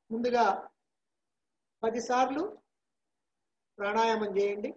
ముందుగా పదిసార్లు ప్రాణాయామం చేయండి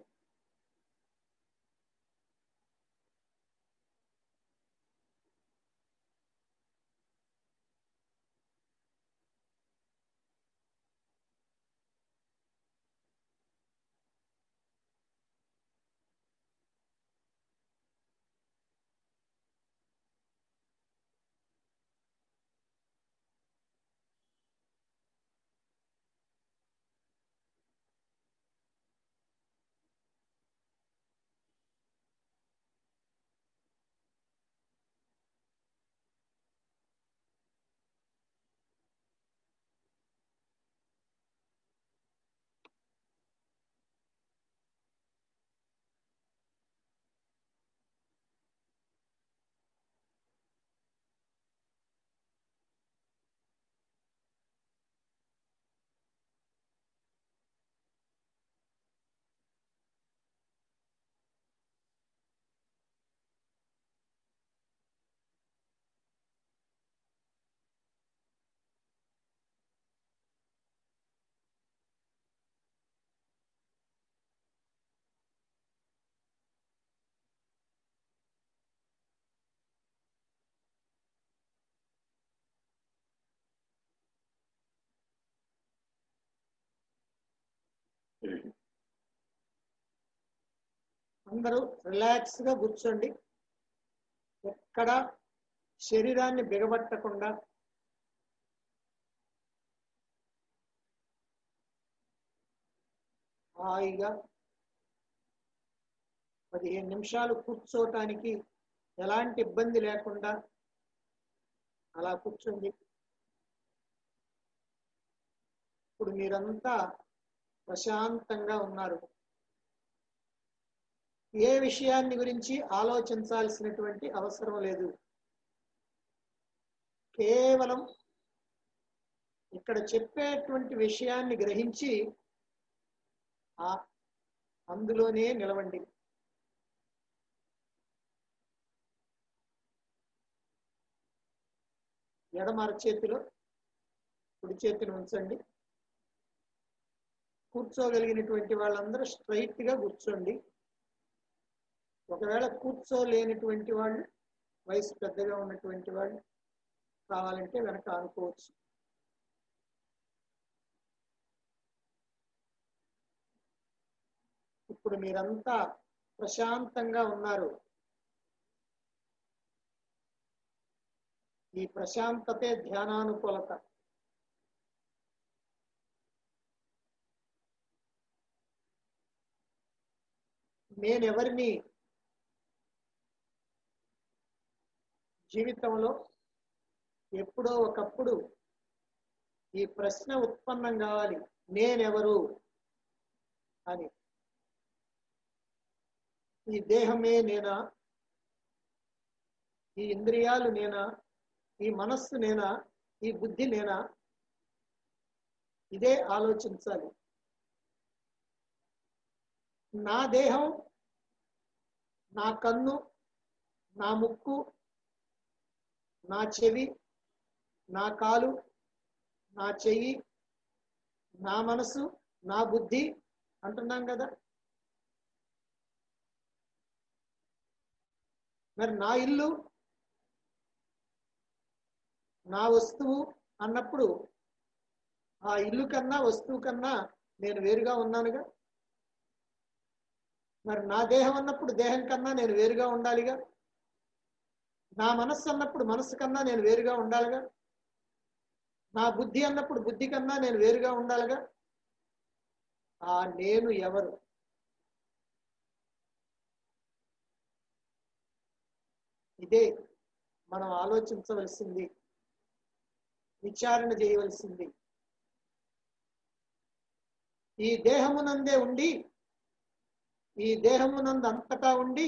అందరూ రిలాక్స్ గా కూర్చోండి ఎక్కడ శరీరాన్ని బిగబట్టకుండా హాయిగా పదిహేను నిమిషాలు కూర్చోటానికి ఎలాంటి ఇబ్బంది లేకుండా అలా కూర్చోండి ఇప్పుడు మీరంతా ప్రశాంతంగా ఉన్నారు ఏ విషయాన్ని గురించి ఆలోచించాల్సినటువంటి అవసరం లేదు కేవలం ఇక్కడ చెప్పేటువంటి విషయాన్ని గ్రహించి ఆ అందులోనే నిలవండి ఎడమ అరచేతిలో కుడి చేతిని ఉంచండి కూర్చోగలిగినటువంటి వాళ్ళందరూ స్ట్రైట్ గా కూర్చోండి ఒకవేళ కూర్చోలేనటువంటి వాళ్ళు వయసు పెద్దగా ఉన్నటువంటి వాళ్ళు కావాలంటే వెనక అనుకోవచ్చు ఇప్పుడు మీరంతా ప్రశాంతంగా ఉన్నారు ఈ ప్రశాంతతే ధ్యానానుకూలత నేనెవరిని జీవితంలో ఎప్పుడో ఒకప్పుడు ఈ ప్రశ్న ఉత్పన్నం కావాలి నేనెవరు అని ఈ దేహమే నేనా ఈ ఇంద్రియాలు నేనా ఈ మనస్సు నేనా ఈ బుద్ధి నేనా ఇదే ఆలోచించాలి నా దేహం నా కన్ను నా ముక్కు నా చెవి నా కాలు నా చెయ్యి నా మనసు నా బుద్ధి అంటున్నాం కదా మరి నా ఇల్లు నా వస్తువు అన్నప్పుడు ఆ ఇల్లు కన్నా వస్తువు కన్నా నేను వేరుగా ఉన్నానుగా మరి నా దేహం అన్నప్పుడు దేహం కన్నా నేను వేరుగా ఉండాలిగా నా మనస్సు అన్నప్పుడు మనస్సు కన్నా నేను వేరుగా ఉండాలిగా నా బుద్ధి అన్నప్పుడు బుద్ధి కన్నా నేను వేరుగా ఉండాలిగా ఆ నేను ఎవరు ఇదే మనం ఆలోచించవలసింది విచారణ చేయవలసింది ఈ దేహమునందే ఉండి ఈ దేహమునందు అంతటా ఉండి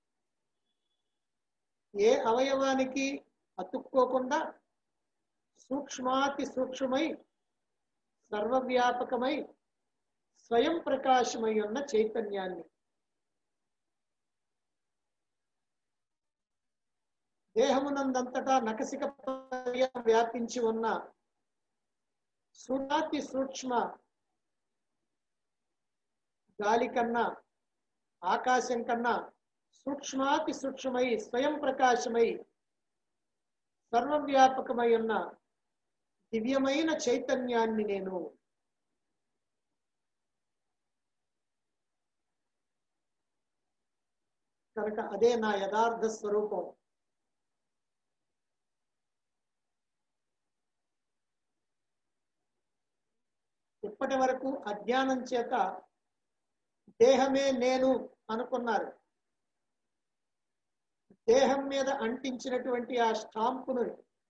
ఏ అవయవానికి అతుక్కోకుండా సూక్ష్మాతి సూక్ష్మమై సర్వవ్యాపకమై స్వయం ప్రకాశమై ఉన్న చైతన్యాన్ని దేహమునందంతటా నకసిక వ్యాపించి ఉన్న సూటాతి సూక్ష్మ గాలి కన్నా ఆకాశం కన్నా సూక్ష్మాతి సూక్ష్మమై స్వయం ప్రకాశమై సర్వవ్యాపకమై ఉన్న దివ్యమైన చైతన్యాన్ని నేను కనుక అదే నా యథార్థ స్వరూపం ఇప్పటి వరకు అజ్ఞానం చేత దేహమే నేను అనుకున్నారు దేహం మీద అంటించినటువంటి ఆ స్టాంపును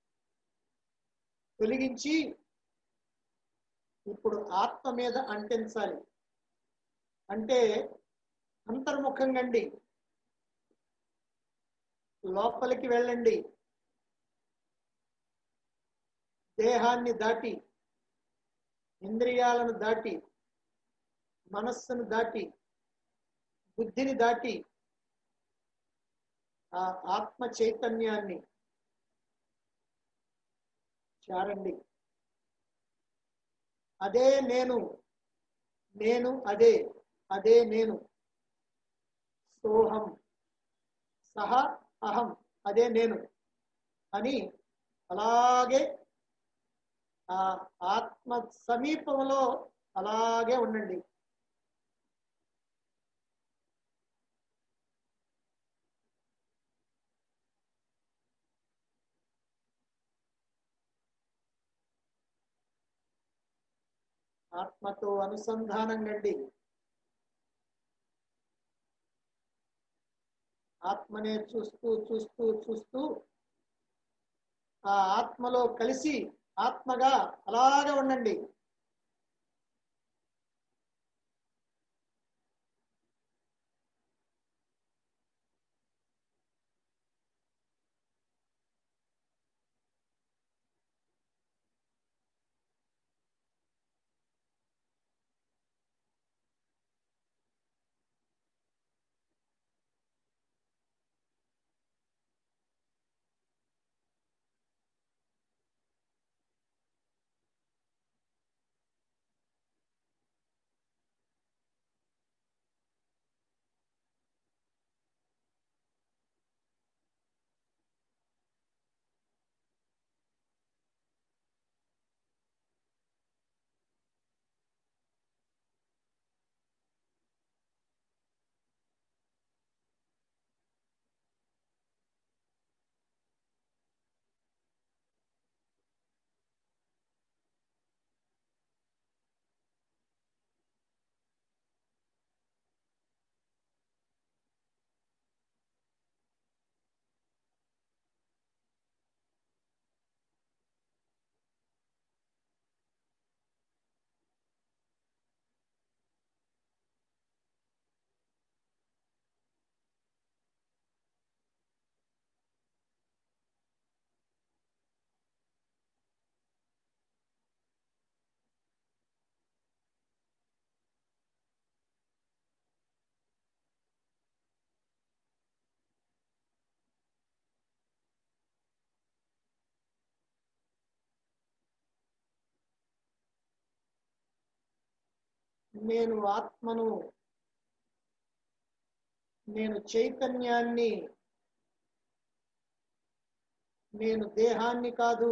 తొలగించి ఇప్పుడు ఆత్మ మీద అంటించాలి అంటే అంతర్ముఖంగండి లోపలికి వెళ్ళండి దేహాన్ని దాటి ఇంద్రియాలను దాటి మనస్సును దాటి బుద్ధిని దాటి ఆ ఆత్మ చైతన్యాన్ని చారండి అదే నేను నేను అదే అదే నేను సోహం సహ అహం అదే నేను అని అలాగే ఆ ఆత్మ సమీపంలో అలాగే ఉండండి ఆత్మతో అనుసంధానం గండి ఆత్మనే చూస్తూ చూస్తూ చూస్తూ ఆ ఆత్మలో కలిసి ఆత్మగా అలాగే ఉండండి నేను ఆత్మను నేను చైతన్యాన్ని నేను దేహాన్ని కాదు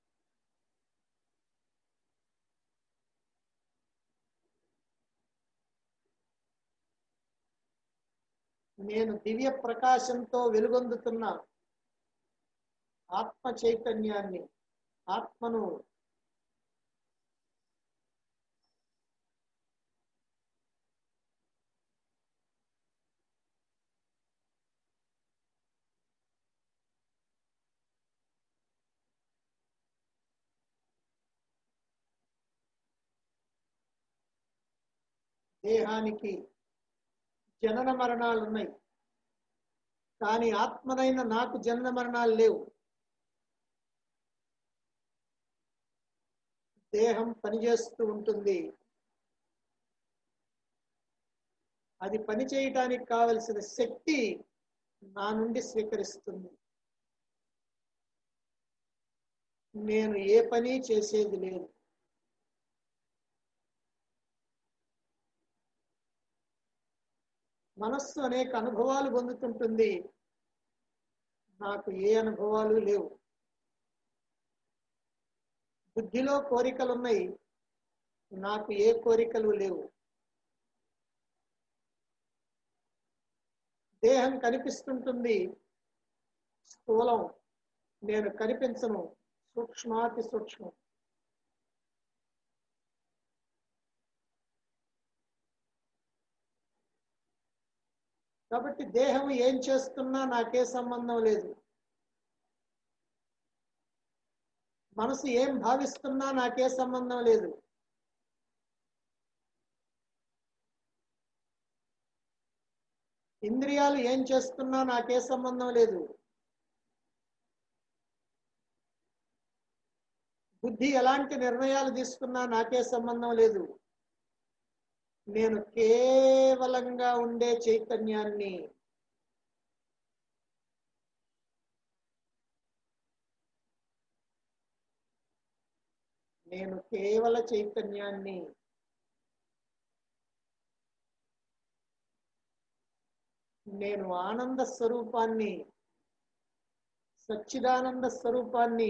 నేను దివ్య ప్రకాశంతో వెలుగొందుతున్న ఆత్మ చైతన్యాన్ని ఆత్మను దేహానికి జనన మరణాలు ఉన్నాయి కానీ ఆత్మనైన నాకు జనన మరణాలు లేవు దేహం పనిచేస్తూ ఉంటుంది అది పని చేయటానికి కావలసిన శక్తి నా నుండి స్వీకరిస్తుంది నేను ఏ పని చేసేది లేదు మనస్సు అనేక అనుభవాలు పొందుతుంటుంది నాకు ఏ అనుభవాలు లేవు బుద్ధిలో కోరికలు ఉన్నాయి నాకు ఏ కోరికలు లేవు దేహం కనిపిస్తుంటుంది స్థూలం నేను కనిపించను సూక్ష్మాతి సూక్ష్మం కాబట్టి దేహం ఏం చేస్తున్నా నాకే సంబంధం లేదు మనసు ఏం భావిస్తున్నా నాకే సంబంధం లేదు ఇంద్రియాలు ఏం చేస్తున్నా నాకే సంబంధం లేదు బుద్ధి ఎలాంటి నిర్ణయాలు తీసుకున్నా నాకే సంబంధం లేదు నేను కేవలంగా ఉండే చైతన్యాన్ని నేను కేవల చైతన్యాన్ని నేను ఆనంద స్వరూపాన్ని సచ్చిదానంద స్వరూపాన్ని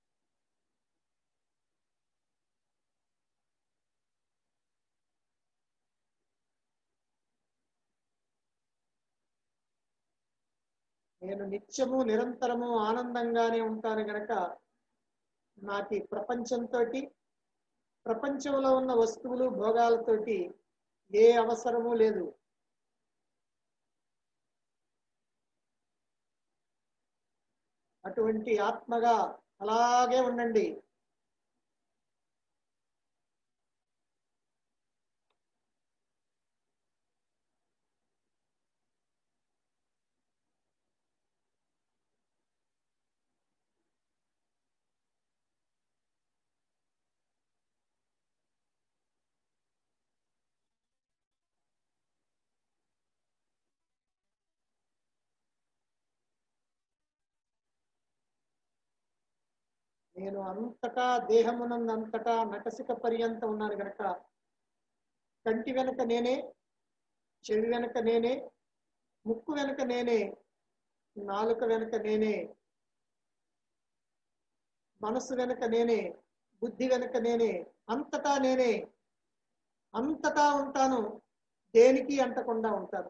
నేను నిత్యము నిరంతరము ఆనందంగానే ఉంటాను గనక నాకు ఈ ప్రపంచంతో ప్రపంచంలో ఉన్న వస్తువులు భోగాలతోటి ఏ అవసరము లేదు అటువంటి ఆత్మగా అలాగే ఉండండి నేను అంతటా దేహమునందంతటా నటసిక పర్యంతం ఉన్నాను గనక కంటి వెనక నేనే చెవి వెనక నేనే ముక్కు వెనక నేనే నాలుక వెనక నేనే మనసు వెనక నేనే బుద్ధి వెనక నేనే అంతటా నేనే అంతటా ఉంటాను దేనికి అంటకుండా ఉంటాను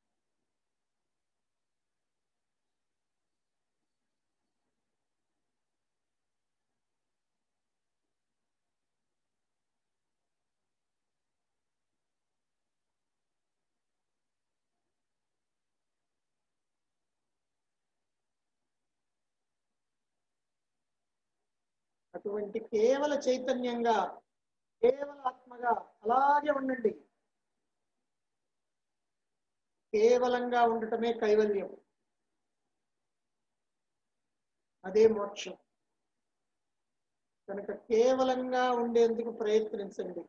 అటువంటి కేవల చైతన్యంగా కేవల ఆత్మగా అలాగే ఉండండి కేవలంగా ఉండటమే కైవల్యం అదే మోక్షం కనుక కేవలంగా ఉండేందుకు ప్రయత్నించండి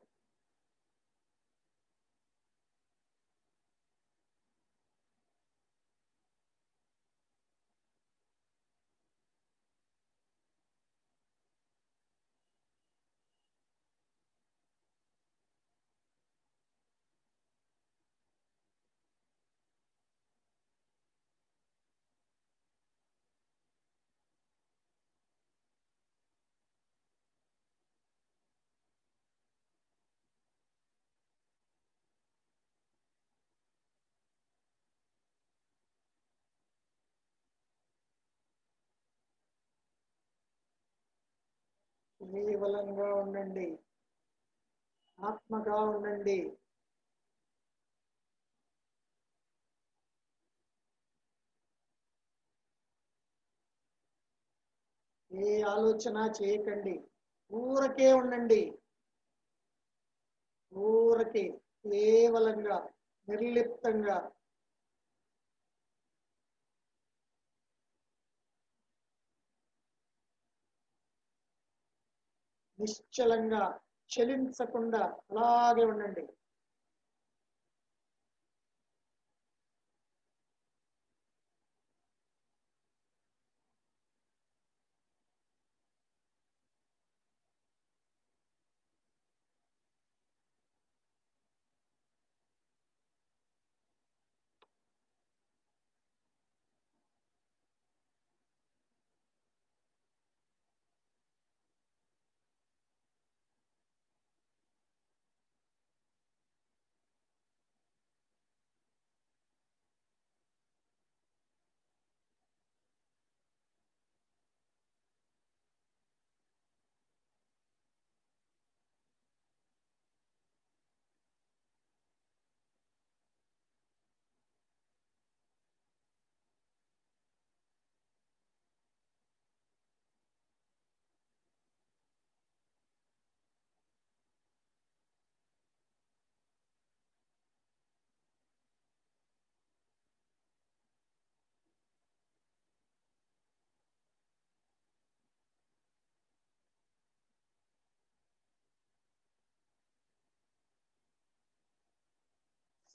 కేవలంగా ఉండండి ఆత్మగా ఉండండి ఏ ఆలోచన చేయకండి ఊరకే ఉండండి ఊరకే కేవలంగా నిర్లిప్తంగా నిశ్చలంగా చలించకుండా అలాగే ఉండండి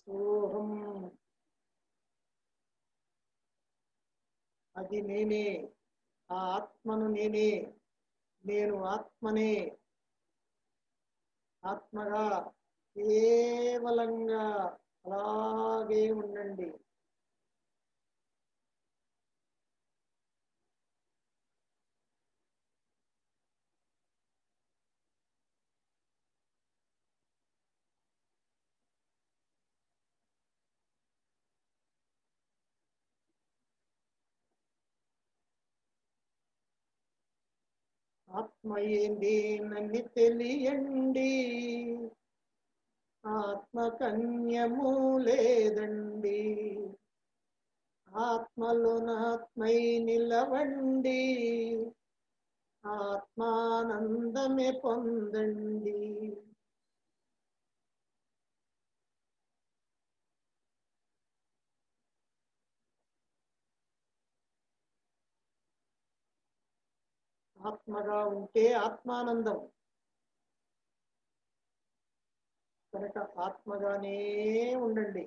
సోహం అది నేనే ఆ ఆత్మను నేనే నేను ఆత్మనే ఆత్మగా కేవలంగా అలాగే ఉండండి ఆత్మ ఏంది నన్ను తెలియండి ఆత్మ కన్యము లేదండి ఆత్మలోనాత్మై నిలవండి ఆత్మానందమే పొందండి ఆత్మగా ఉంటే ఆత్మానందం కనుక ఆత్మగానే ఉండండి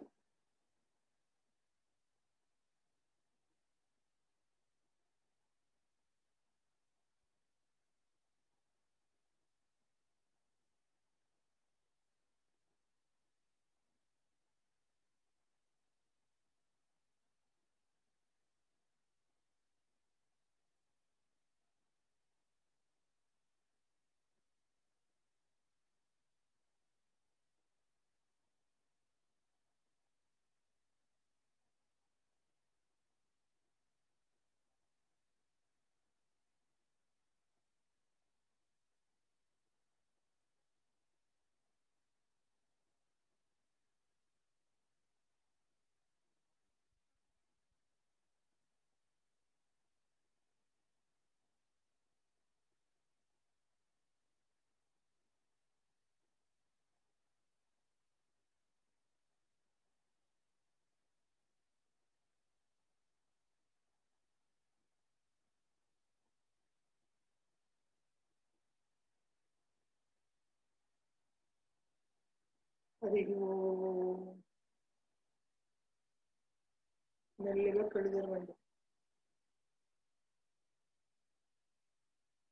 హరి ఓం. మెల్లిగా కళ్ళు తెరవండి